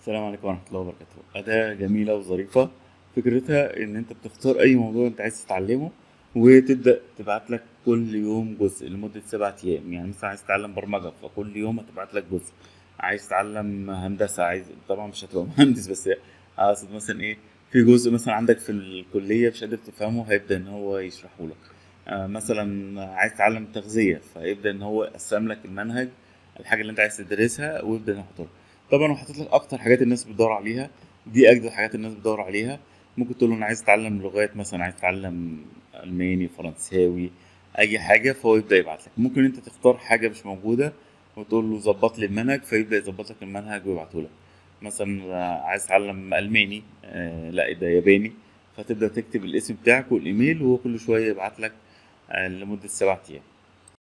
السلام عليكم ورحمة الله وبركاته أداة جميلة وظريفة فكرتها إن أنت بتختار أي موضوع أنت عايز تتعلمه وتبدأ تبعت لك كل يوم جزء لمدة سبعة أيام يعني مثلا عايز تتعلم برمجة فكل يوم هتبعت لك جزء عايز تتعلم هندسة عايز طبعا مش هتبقى مهندس بس أقصد مثلا إيه في جزء مثلا عندك في الكلية مش قادر تفهمه هيبدأ إن هو يشرحه لك آه، مثلا عايز تتعلم تغذية فيبدأ إن هو يقسم لك المنهج الحاجة اللي أنت عايز تدرسها ويبدأ إنه يحطها طبعا هو حاطط لك اكتر حاجات الناس بتدور عليها دي اجدد حاجات الناس بتدور عليها ممكن تقول له انا عايز اتعلم لغات مثلا عايز اتعلم الماني فرنساوي اي حاجه فهو يبدا يبعت لك ممكن انت تختار حاجه مش موجوده وتقول له ظبط لي المنهج فيبدا يظبط لك المنهج ويبعته لك مثلا آه، عايز اتعلم الماني آه لا ده ياباني فتبدا تكتب الاسم بتاعك والايميل وهو كل شويه يبعت لك آه لمده سبعة ايام